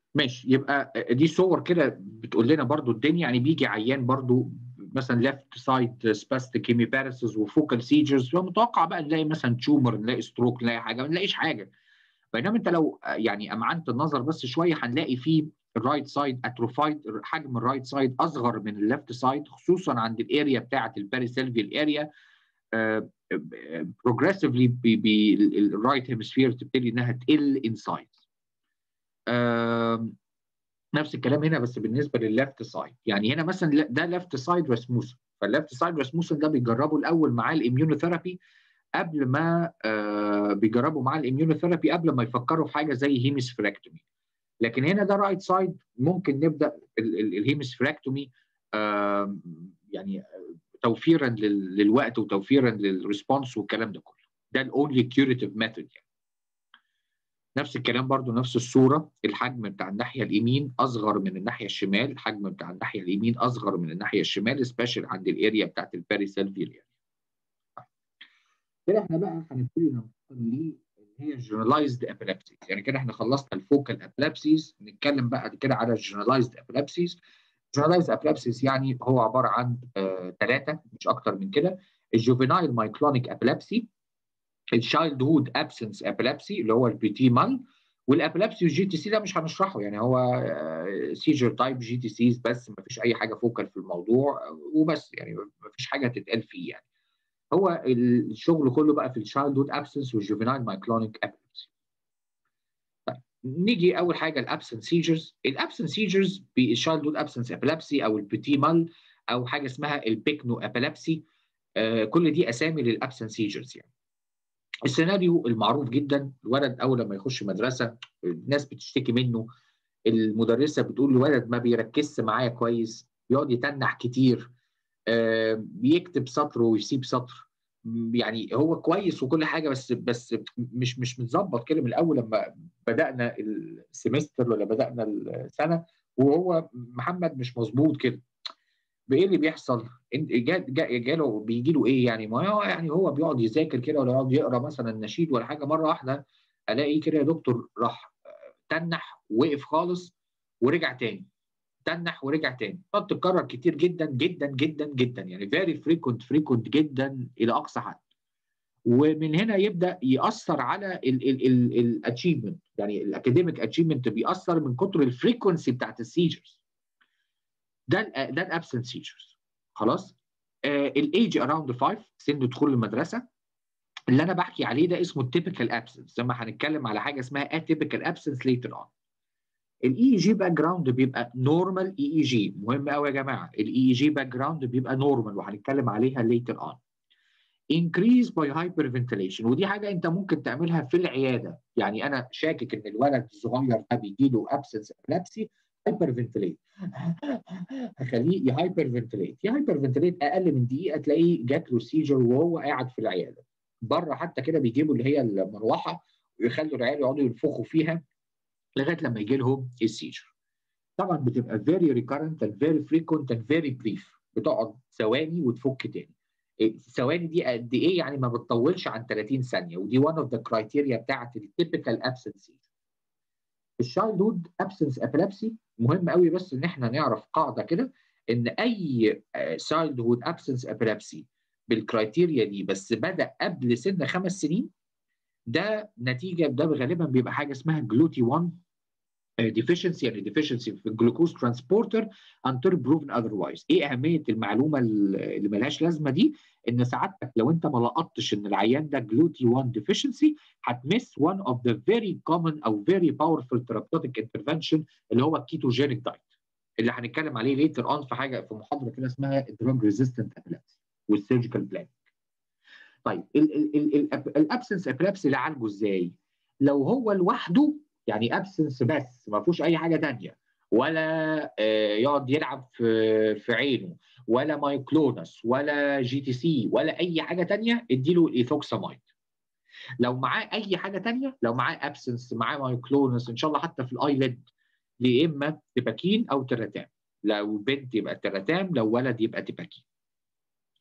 ماشي يبقى دي صور كده بتقول لنا برضو الدنيا يعني بيجي عيان برضو مثلا ليفت سايد سباستيك هيميباريسز وفوكال سيجرز فمتوقع بقى نلاقي مثلا تيومر نلاقي ستروك نلاقي حاجه ما نلاقيش حاجه بينما انت لو يعني امعنت النظر بس شويه هنلاقي فيه الرايت سايد اتروفايد حجم الرايت سايد اصغر من الليفت سايد خصوصا عند الاريا بتاعه الباريسيلفيال اريا بروجريسively الرايت هيمسفير تبتدي انها تقل ان سايز نفس الكلام هنا بس بالنسبه للليفت سايد يعني هنا مثلا ده ليفت سايد رسموسن فالليفت سايد رسموسن ده بيجربوا الاول معاه الاميونوثيرابي قبل ما آه بيجربوا معاه الاميونوثيرابي قبل ما يفكروا في حاجه زي هيمسفريكتومي لكن هنا ده رايت سايد ممكن نبدا الهيمسفريكتومي آه يعني توفيرا للوقت وتوفيرا للريسبونس والكلام ده كله ده الاونلي كيوريتيف ميثود يعني نفس الكلام برضو نفس الصورة الحجم بتاع الناحية اليمين أصغر من الناحية الشمال الحجم بتاع الناحية اليمين أصغر من الناحية الشمال سبيشال عند الاريا بتاعت الباريسيلفيال اريا كده احنا بقى هنبتدي ننتقل اللي هي جنرالايزد ابيلابسيز يعني كده احنا خلصنا الفوكال ابيلابسيز نتكلم بقى كده على الجنرالايزد ابيلابسيز جنرالايزد ابيلابسيز يعني هو عبارة عن ثلاثة آه مش أكتر من كده الجوفينايل مايكلونيك ابيلابسي الشايلد هود ابسنس ابيلابسي اللي هو البي تي مال والابيلابسي والجي تي سي ده مش هنشرحه يعني هو سيجر تايب جي تي سيز بس ما فيش اي حاجه فوكال في الموضوع وبس يعني ما فيش حاجه تتقال فيه يعني هو الشغل كله بقى في الشايلد هود ابسنس والجوفينايل مايكلونيك ابيلابسي طيب نيجي اول حاجه الابسنس سيجرز الابسنس سيجرز بالشايلد هود ابسنس ابيلابسي او البي تي مال او حاجه اسمها البيكنو ابيلابسي آه كل دي اسامي للابسنس سيجرز يعني السيناريو المعروف جدا الولد اول لما يخش مدرسه الناس بتشتكي منه المدرسه بتقول الولد ما بيركزش معايا كويس بيقعد يتنح كتير آه بيكتب سطر ويسيب سطر يعني هو كويس وكل حاجه بس بس مش مش متظبط كده من الاول لما بدانا السمستر ولا بدانا السنه وهو محمد مش مظبوط كده بايه اللي بيحصل؟ جاله بيجي له ايه يعني؟ ما هو يعني هو بيقعد يذاكر كده ولا يقعد يقرا مثلا نشيد ولا حاجه مره واحده الاقي كده يا دكتور راح تنح وقف خالص ورجع تاني تنح ورجع تاني تقعد تتكرر كتير جدا جدا جدا جدا يعني فيري فريكونت فريكونت جدا الى اقصى حد ومن هنا يبدا ياثر على الاتشيفمنت يعني الاكاديميك اتشيفمنت بيأثر من كتر الفريكونسي بتاعت السيجرز ده ال ده الابسنت سيجرز خلاص الايج اراوند 5 سن دخول المدرسه اللي انا بحكي عليه ده اسمه التيبيكال ابسنس زي ما هنتكلم على حاجه اسمها اتيبيكال ابسنس ليتر اون الاي جي باك جراوند بيبقى نورمال اي اي جي مهم قوي يا جماعه الاي اي جي باك جراوند بيبقى نورمال وهنتكلم عليها ليتر اون increase by hyperventilation ودي حاجه انت ممكن تعملها في العياده يعني انا شاكك ان الولد الصغير ده بيجي له ابسنس ابلابسي هايبر فنتليت هخليه يهايبر فنتليت يهايبر فنتليت اقل من دقيقه تلاقيه جات له سيجر وهو قاعد في العياده بره حتى كده بيجيبوا اللي هي المروحه ويخلوا العيال يقعدوا ينفخوا فيها لغايه لما يجي لهم السيجر طبعا بتبقى very recurrent and very frequent and very brief بتقعد ثواني وتفك تاني الثواني دي قد ايه يعني ما بتطولش عن 30 ثانيه ودي one of the criteria بتاعت التيبيكال absence الشايلد هود ابسنس ابيلابسي مهم قوي بس ان احنا نعرف قاعده كده ان اي شايلد هود ابسنس ابيلابسي بالكرايتيريا دي بس بدا قبل سن خمس سنين ده نتيجه ده غالبا بيبقى حاجه اسمها جلوتي 1 ديفيشنسي يعني ديفيشنسي في الجلوكوز ترانسبورتر until proven otherwise ايه اهميه المعلومه اللي ملهاش لازمه دي ان سعادتك لو انت ما لقطتش ان العيان ده جلوتي 1 ديفيشنسي هتمس one of the very common او very powerful therapeutic intervention اللي هو الكيتوجينيك دايت اللي هنتكلم عليه ليتر اون في حاجه في محاضره كده اسمها دراج ريزيستنت ابيلابسي والسيرجيكال بلان طيب الابسنس ابيلابسي اللي عالجه ازاي؟ لو هو لوحده يعني ابسنس بس ما فيهوش اي حاجه ثانيه ولا يقعد يلعب في في عينه ولا مايكلونس ولا جي تي سي ولا اي حاجه ثانيه اديله الايثوكسامايد لو معاه اي حاجه ثانيه لو معاه ابسنس معاه مايكلونس ان شاء الله حتى في الايليد يا اما تباكين او تراتام لو بنت يبقى تراتام لو ولد يبقى تباكين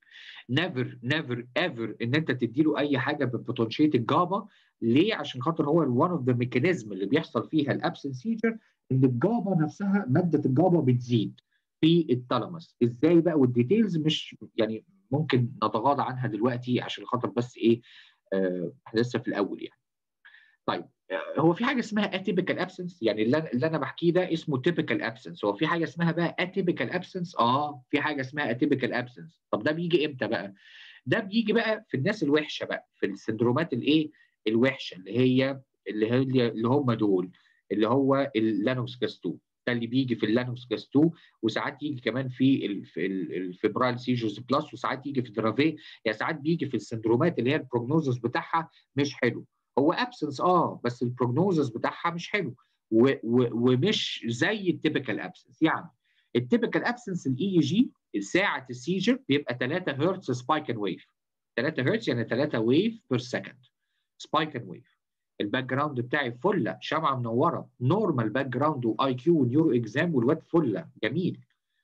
نيفر نيفر ايفر ان انت تدي له اي حاجه ببوتنشيت جابا ليه؟ عشان خاطر هو one اوف ذا ميكانيزم اللي بيحصل فيها الابسنت سيجر ان الجابا نفسها ماده الجابا بتزيد في الثالاموس ازاي بقى والديتيلز مش يعني ممكن نتغاضى عنها دلوقتي عشان خاطر بس ايه آه لسه في الاول يعني طيب هو في حاجه اسمها اتيبيكال ابسنس يعني اللي, اللي انا بحكيه ده اسمه تيبيكال ابسنس هو في حاجه اسمها بقى اتيبيكال ابسنس اه في حاجه اسمها اتيبيكال ابسنس طب ده بيجي امتى بقى ده بيجي بقى في الناس الوحشه بقى في السندرومات الايه الوحشه اللي هي اللي هي اللي هم دول اللي هو اللانوكس كاس 2 ده اللي بيجي في اللانوكس كاس 2 وساعات يجي كمان في الفيبرال سيجرز بلس وساعات يجي في درافيه يعني ساعات بيجي في السندرومات اللي هي البروجنوزس بتاعها مش حلو هو ابسنس اه بس البروجنوزس بتاعها مش حلو و و ومش زي التيبيكال ابسنس يعني التيبيكال ابسنس الاي اي جي ساعه السيجر بيبقى 3 هرتز سبايك اند ويف 3 هرتز يعني 3 ويف بير سكند سبايك اند ويف الباك جراوند بتاعي فله شمعه منوره نورمال باك جراوند واي كيو ونيورو اكزام والواد فله جميل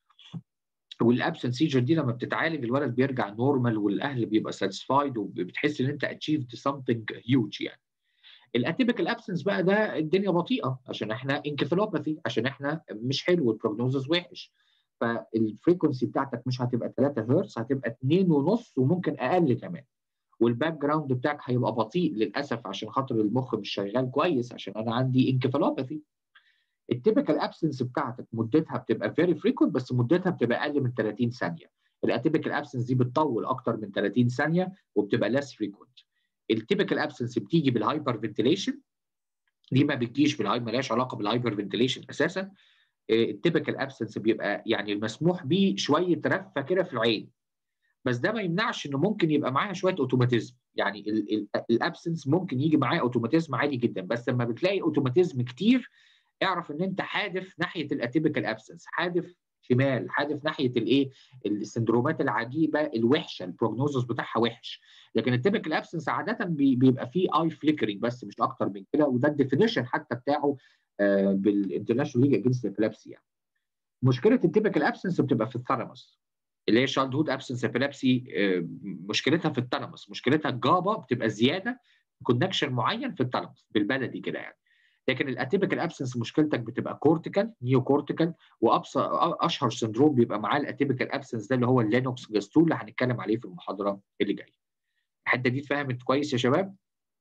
والابسنت سيجر دي لما بتتعالج الولد بيرجع نورمال والاهل بيبقى ساتيسفايد وبتحس ان انت اتشيفد سمثينج هيوج يعني الاتيبيكال ابسنس بقى ده الدنيا بطيئه عشان احنا انكفالوباثي عشان احنا مش حلو البروجنوزس وحش فالفريكونسي بتاعتك مش هتبقى 3 هرتز هتبقى 2 ونص وممكن اقل كمان والباك جراوند بتاعك هيبقى بطيء للاسف عشان خاطر المخ مش شغال كويس عشان انا عندي انكفالوباثي التيبيكال ابسنس بتاعتك مدتها بتبقى فيري فريكونت بس مدتها بتبقى اقل من 30 ثانيه الاتيبيكال ابسنس دي بتطول اكتر من 30 ثانيه وبتبقى ليس فريكونت التيبيكال ابسنس بتيجي بالهايبر فنتيليشن دي ما بتجيش بالهاي مالهاش علاقه بالهايبر فنتيليشن اساسا التيبيكال ابسنس بيبقى يعني المسموح بيه شويه رفه كده في العين بس ده ما يمنعش انه ممكن يبقى معاها شويه اوتوماتيزم يعني الابسنس ممكن يجي معاه اوتوماتيزم عادي جدا بس لما بتلاقي اوتوماتيزم كتير اعرف ان انت حادف ناحيه الاتيبيكال ابسنس حادف شمال حادف ناحيه الايه السندرومات العجيبه الوحشه البروجنوزس بتاعها وحش لكن التيبيكال ابسنس عاده بيبقى فيه اي فليكرنج بس مش اكتر من كده وده الديفينيشن حتى بتاعه آه بالانترناشونال ليج اجينست ابيلابسي يعني مشكله التيبيكال ابسنس بتبقى في الثالاموس اللي هي شالد هود ابسنس ابيلابسي مشكلتها في الثالاموس مشكلتها الجابا بتبقى زياده كونكشن معين في الثالاموس بالبلدي كده يعني لكن الاتيبيكال ابسنس مشكلتك بتبقى كورتيكال نيو كورتيكال وابسط اشهر سندروم بيبقى معاه الاتيبيكال ابسنس ده اللي هو اللينوكس جاستول اللي هنتكلم عليه في المحاضره اللي جايه. الحته دي اتفهمت كويس يا شباب؟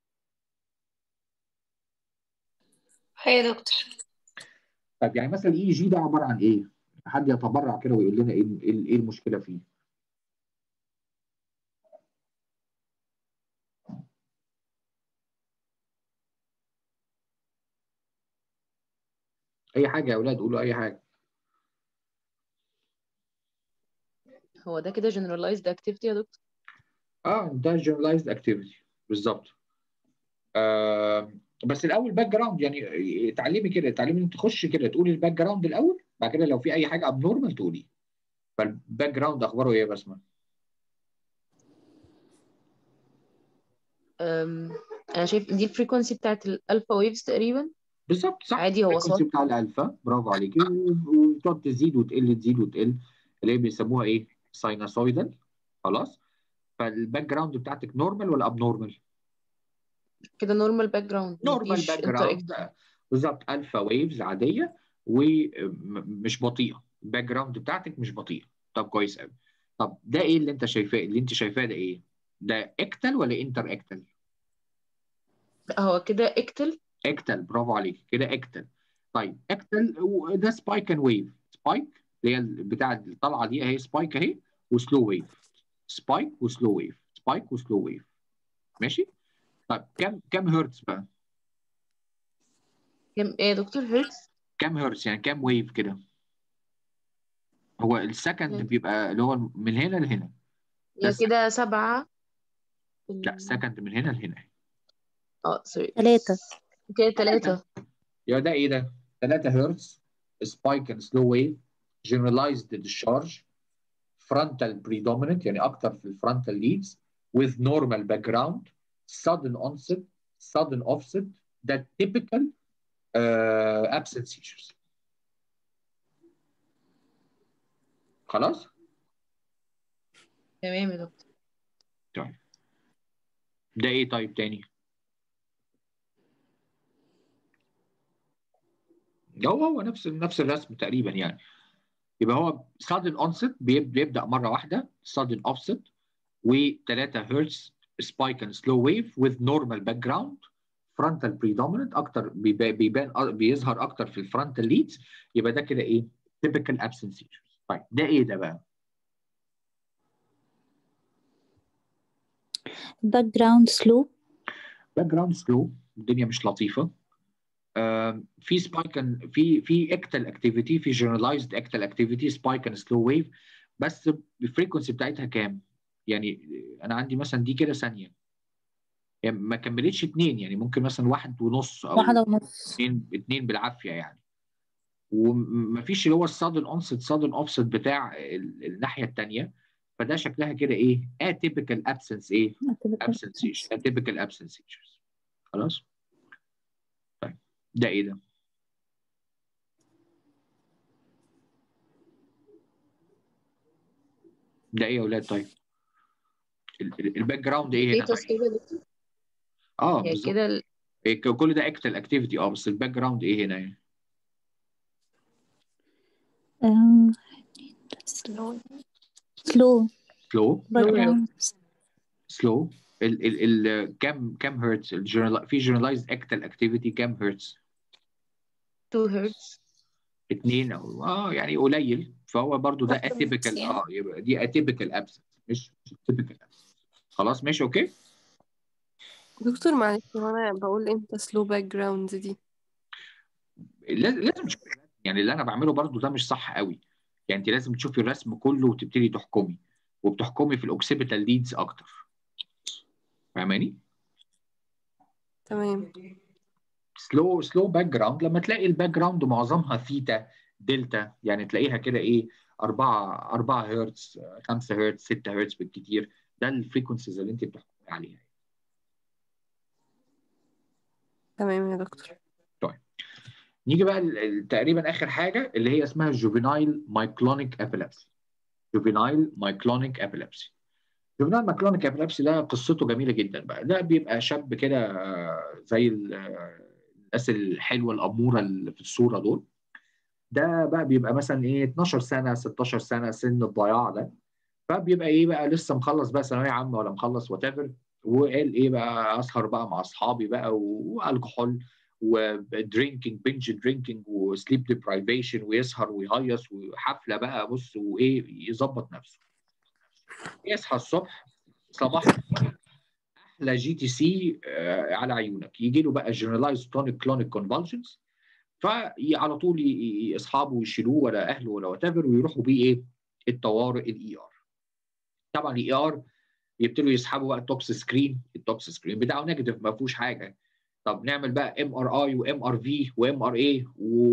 هي يا دكتور طب يعني مثلا الاي جي ده عباره عن ايه؟ حد يتبرع كده ويقول لنا ايه ايه المشكله فيه؟ اي حاجه يا اولاد قولوا اي حاجه هو ده كده generalized activity يا دكتور اه ده generalized activity بالظبط آه بس الاول باك جراوند يعني اتعلمي كده اتعلمي انت تخش كده تقولي الباك جراوند الاول بعد كده لو في اي حاجه ابنورمال تقولي فالباك جراوند اخباره ايه يا بسمه؟ أم، انا شايف دي الفريكونسي بتاعت الالفا ويفز تقريبا بالظبط صح عادي هو الفريكونسي صوت بتاع الالفا برافو عليكي وتقعد تزيد وتقل تزيد وتقل اللي هي بيسموها ايه؟ سايناسويدال خلاص فالباك جراوند بتاعتك نورمال ولا اب نورمال؟ كده نورمال باك جراوند نورمال مفيش باك انتر جراوند بالظبط الفا ويفز عاديه ومش بطيئه الباك جراوند بتاعتك مش بطيئه طب كويس قوي طب ده ايه اللي انت شايفاه اللي انت شايفاه ده ايه؟ ده اكتل ولا انتر اكتل؟ هو كده اكتل اكتل برافو عليك كده اكتل طيب اكتل ده سبايك اند ويف سبايك اللي هي بتاع الطلعه دي اهي سبايك اهي وسلو ويف سبايك وسلو ويف سبايك وسلو ويف ماشي طيب كم كم هرتز بقى كام ايه يا دكتور هرتز كم هرتز يعني كم ويف كده هو السكند مم. بيبقى اللي هو من هنا لهنا يا بس- كده سبعة لا سكند من هنا لهنا اه سوري ثلاثة كده تلاتة يبقى ده ايه ده 3 هرتز سبايك اند سلو ويف generalized discharge frontal predominant يعني اكتر في الفرونتال leads with normal background sudden onset sudden offset ده typical uh, absent seizures خلاص تمام يا دكتور طيب ده ايه طيب تاني هو هو نفس نفس الرسم تقريبا يعني يبقى هو sudden onset بيب- بيبدا مره واحده sudden offset و3 هرتز spike and slow wave with normal background frontal predominant اكتر بيبا- بيبان بيظهر اكتر في الفرونتال ليدز يبقى ده كده ايه typical absent seizures طيب ده ايه ده بقى باك جراوند سلو باك جراوند سلو الدنيا مش لطيفه آم، في سبايك في في اكتال اكتيفيتي في جنرالايزد اكتال اكتيفيتي سبايك اند سلو ويف بس الفريكونسي بتاعتها كام؟ يعني انا عندي مثلا دي كده ثانيه يعني ما كملتش اتنين يعني ممكن مثلا واحد ونص او واحدة ونص اتنين اتنين بالعافيه يعني ومفيش اللي هو السادن اونست سادن اوفست بتاع ال- الناحيه الثانيه فده شكلها كده ايه؟ اتيبيكال ابسنس ايه؟ absent seizures atypical absent seizures خلاص طيب ده ايه ده ده ايه يا اولاد طيب ال- ال- الباك جراوند ايه هنا فيتوس طيب كده دكتور اه هي بالظبط كده ال- إيه ك- كل ده اكتل اكتيفيتي اه بس الباك جراوند ايه هنا يعني سلو سلو سلو باك تمام جراوند سلو ال ال ال كام كام هرتز الجنرال في جنرالايزد اكتل اكتيفيتي كام هرتز 2 هرتز اتنين او اه يعني قليل فهو برضو ده واحدة ونص اتيبيكال يعني. اه يبقى دي اتيبيكال ابسنت مش تيبيكال خلاص ماشي اوكي دكتور معلش هو انا بقول امتى سلو باك جراوند دي لاز- لازم تشوفي الرسم يعني اللي انا بعمله برضو ده مش صح قوي يعني انت لازم تشوفي الرسم كله وتبتدي تحكمي وبتحكمي في الاوكسيبيتال ليدز اكتر فاهماني تمام سلو سلو باك جراوند لما تلاقي الباك جراوند معظمها ثيتا دلتا يعني تلاقيها كده ايه 4 4 هرتز 5 هرتز 6 هرتز بالكتير ده الفريكونسيز اللي انت بتحكمي عليها تمام يا دكتور نيجي بقى ل- ل- تقريبا اخر حاجه اللي هي اسمها جوفينايل مايكلونيك ابيلابسي جوفينايل مايكلونيك ابيلابسي جوفينايل مايكلونيك ابيلابسي ده قصته جميله جدا بقى ده بيبقى شاب كده آه، زي ال- آه، الناس الحلوه الاموره اللي في الصوره دول ده بقى بيبقى مثلا ايه 12 سنه 16 سنه سن الضياع ده فبيبقى ايه بقى لسه مخلص بقى ثانويه عامه ولا مخلص وات ايفر وقال ايه بقى اسهر بقى مع اصحابي بقى و- والكحول ودرينكينج بنج درينكينج وسليب ديبرايفيشن ويسهر ويهيص وحفله بقى بص وايه يظبط نفسه يصحى الصبح صباح الفل، احلى جي تي سي على عيونك يجي له بقى جنرالايز تونيك كلونيك كونفالجنز فعلى طول ي- ي- اصحابه يشيلوه ولا اهله ولا وات ايفر ويروحوا بيه ايه الطوارئ الاي ار طبعا الاي ار يبتدوا يسحبوا بقى التوكس سكرين التوكس سكرين بتاعه نيجاتيف ما فيهوش حاجه طب نعمل بقى ام ار اي وام ار في وام ار اي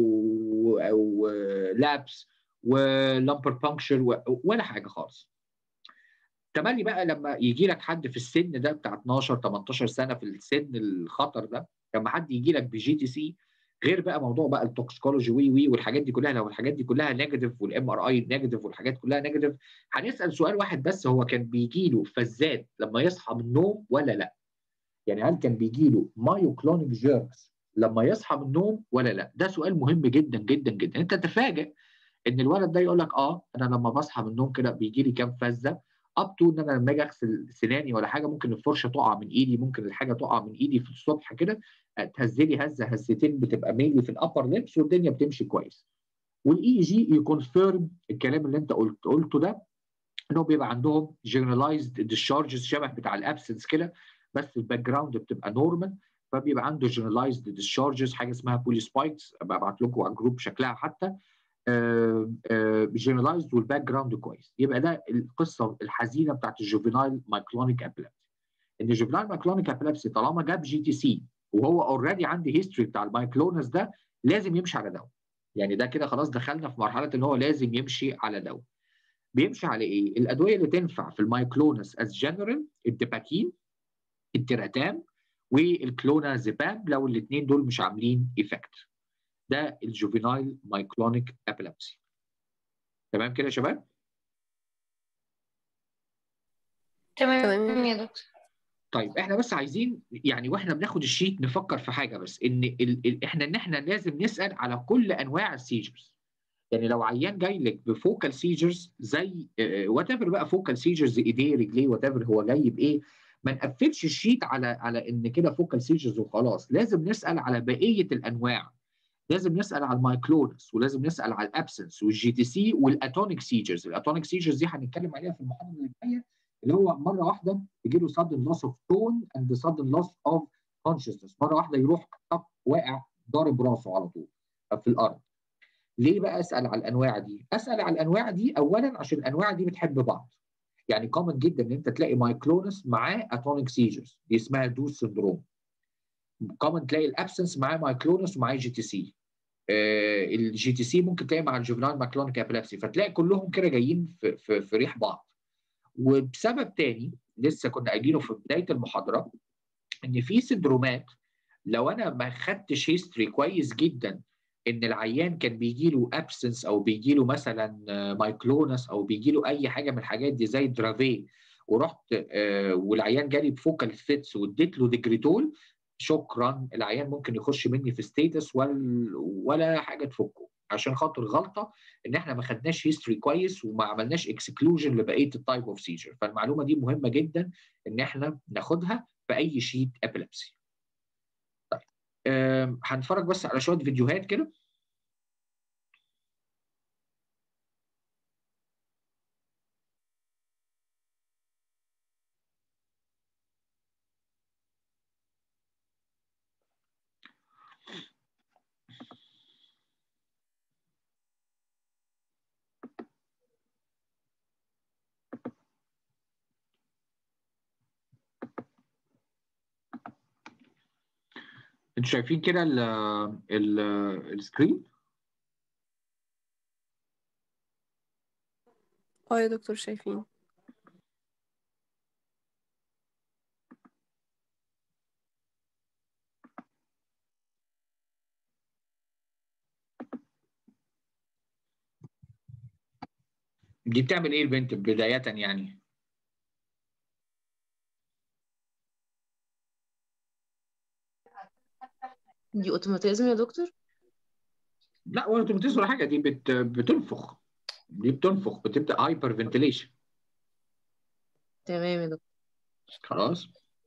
ولابس ولامبر بانكشر ولا حاجه خالص تملي بقى لما يجي لك حد في السن ده بتاع 12 18 سنه في السن الخطر ده لما حد يجي لك بجي تي سي غير بقى موضوع بقى التوكسيكولوجي وي وي والحاجات دي كلها لو الحاجات دي كلها نيجاتيف والام ار اي نيجاتيف والحاجات كلها نيجاتيف هنسال سؤال واحد بس هو كان بيجي له فزات لما يصحى من النوم ولا لا؟ يعني هل كان بيجي له مايوكلونيك جيركس لما يصحى من النوم ولا لا؟ ده سؤال مهم جدا جدا جدا انت تتفاجئ ان الولد ده يقول لك اه انا لما بصحى من النوم كده بيجي لي كام فزه اب تو ان انا لما اجي اغسل سناني ولا حاجه ممكن الفرشه تقع من ايدي ممكن الحاجه تقع من ايدي في الصبح كده تهز لي هزه هزتين بتبقى ميلي في الابر ليبس والدنيا بتمشي كويس والاي جي يكونفيرم الكلام اللي انت قلت قلته ده انه بيبقى عندهم جنرالايزد ديشارجز شبه بتاع الابسنس كده بس الباك جراوند بتبقى نورمال فبيبقى عنده جنرالايزد ديشارجز حاجه اسمها بولي سبايكس ببعت لكم على الجروب شكلها حتى جنرالايزد والباك جراوند كويس يبقى ده القصه الحزينه بتاعت الجوفينايل مايكلونيك ابيلابسي ان الجوفينايل مايكلونيك ابيلابسي طالما جاب جي تي سي وهو اوريدي عندي هيستوري بتاع المايكلونس ده لازم يمشي على دواء يعني ده كده خلاص دخلنا في مرحله ان هو لازم يمشي على دواء بيمشي على ايه؟ الادويه اللي تنفع في المايكلونس از جنرال الدباكين التيراتام والكلونازيبام لو الاثنين دول مش عاملين ايفكت ده الجوفينايل مايكلونيك ابيلابسي تمام كده يا شباب؟ تمام يا دكتور طيب احنا بس عايزين يعني واحنا بناخد الشيت نفكر في حاجه بس ان ال ال احنا ان احنا لازم نسال على كل انواع السيجرز يعني لو عيان جاي لك بفوكال سيجرز زي وات ايفر بقى فوكال سيجرز ايديه رجليه وات ايفر هو جاي بايه ما نقفلش الشيت على على ان كده فوكال سيجرز وخلاص لازم نسال على بقيه الانواع لازم نسال على المايكلونس ولازم نسال على الابسنس والجي تي سي والاتونيك سيجرز الاتونيك سيجرز دي هنتكلم عليها في المحاضره اللي جايه اللي هو مره واحده يجي له sudden loss of tone and sudden loss of consciousness مره واحده يروح طق واقع ضارب راسه على طول في الارض ليه بقى اسال على الانواع دي اسال على الانواع دي اولا عشان الانواع دي بتحب بعض يعني كومن جدا ان انت تلاقي مايكلونس معاه اتونيك سيجرز دي اسمها دوس سندروم كومن تلاقي الابسنس معاه مايكلونس ومعاه جي تي سي الجي تي سي ممكن تلاقي مع الجوفنال ماكلونيك ابيلابسي فتلاقي كلهم كده جايين في, في, في ريح بعض وبسبب تاني لسه كنا قايلينه في بدايه المحاضره ان في سندرومات لو انا ما خدتش هيستوري كويس جدا ان العيان كان بيجي له ابسنس او بيجي له مثلا مايكلونس او بيجي له اي حاجه من الحاجات دي زي درافي ورحت آه والعيان جالي بفوكال فيتس واديت له ديجريتول شكرا العيان ممكن يخش مني في ستيتس ولا ولا حاجه تفكه عشان خاطر غلطه ان احنا ما خدناش هيستوري كويس وما عملناش اكسكلوجن لبقيه التايب اوف سيجر فالمعلومه دي مهمه جدا ان احنا ناخدها في اي شيت ابيلابسي طيب هنتفرج بس على شويه فيديوهات كده انتوا شايفين كده ال ال السكرين اه يا دكتور شايفين دي بتعمل ايه البنت بداية يعني دي اوتوماتيزم يا دكتور لا ولا اوتوماتيزم ولا حاجه دي بت بتنفخ دي بتنفخ بتبدا هايبر فنتيليشن تمام يا دكتور خلاص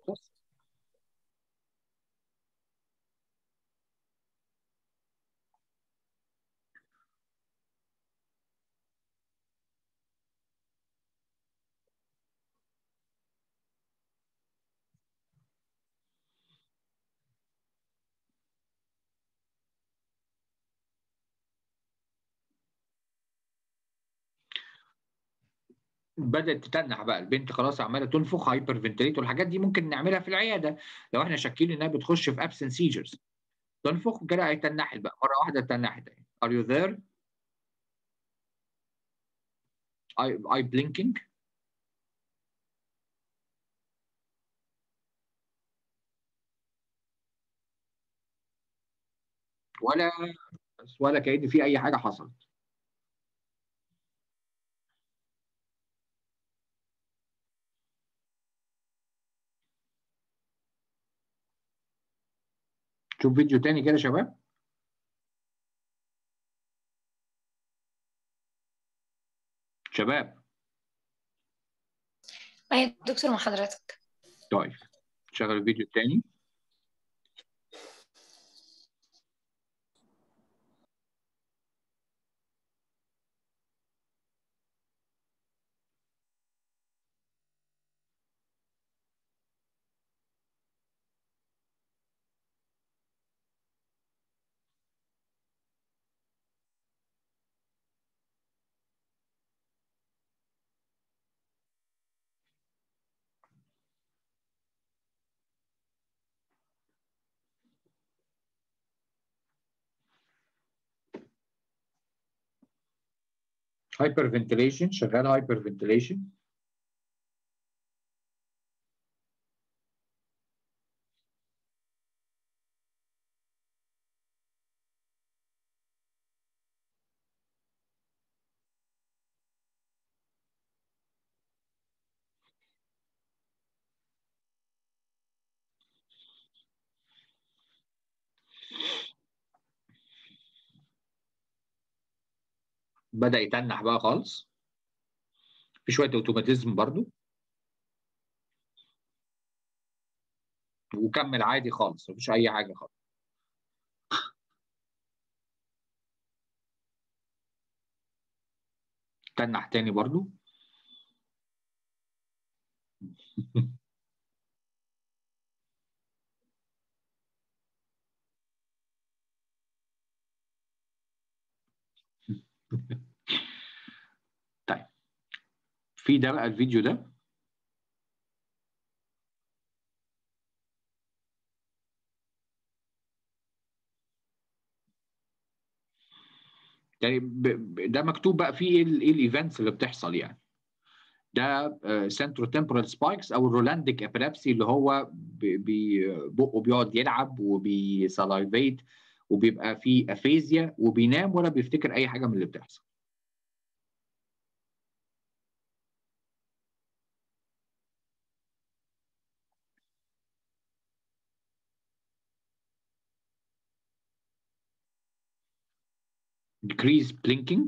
بدات تتنح بقى البنت خلاص عماله تنفخ هايبر فنتليت والحاجات دي ممكن نعملها في العياده لو احنا شاكين انها بتخش في ابسن سيجرز تنفخ كده هيتنحت بقى مره واحده اتنحت Are you there? I, I blinking ولا ولا كأن في أي حاجة حصلت شوف فيديو تاني كده يا شباب شباب أي دكتور مع حضرتك طيب شغل الفيديو التاني هايبر فنتيليشن شغال هايبر فنتيليشن بدأ يتنح بقى خالص في شوية اوتوماتيزم برضو وكمل عادي خالص مفيش أي حاجة خالص تنح تاني برضو طيب في ده بقى الفيديو ده يعني ب- ب- ده مكتوب بقى فيه ايه ال- ايه الايفنتس اللي بتحصل يعني ده سنترو تمبرال سبايكس او الرولانديك ابيلابسي اللي هو ب- بي- بقه بيقعد يلعب وبيسلايفيت وبيبقى فيه افيزيا وبينام ولا بيفتكر اي حاجه من اللي بتحصل decrease blinking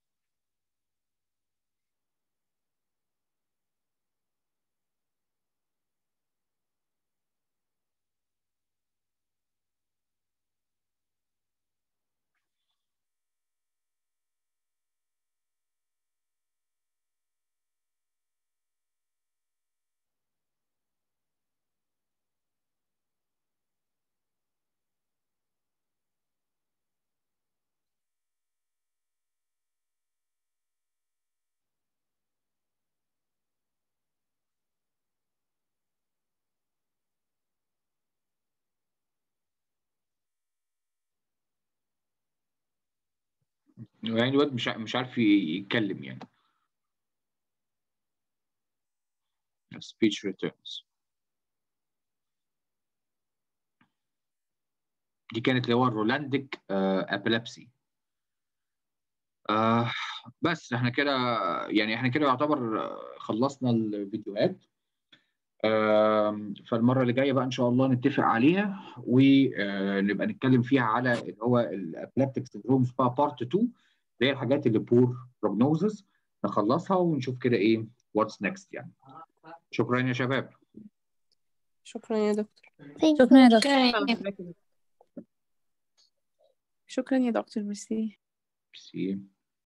يعني الواد مش ع- مش عارف ي- يتكلم يعني speech returns دي كانت اللي هو الرولانديك ابيلابسي آه بس احنا كده يعني احنا كده يعتبر آه، خلصنا الفيديوهات آم، فالمرة اللي جاية بقى إن شاء الله نتفق عليها ونبقى نتكلم فيها على اللي هو الابلابتيك سندرومز بقى بارت 2 اللي هي الحاجات اللي بور بروجنوزس نخلصها ونشوف كده إيه واتس نيكست يعني شكرا يا شباب شكرا يا دكتور شكرا يا دكتور شكرا شكرا يا دكتور ميرسي سي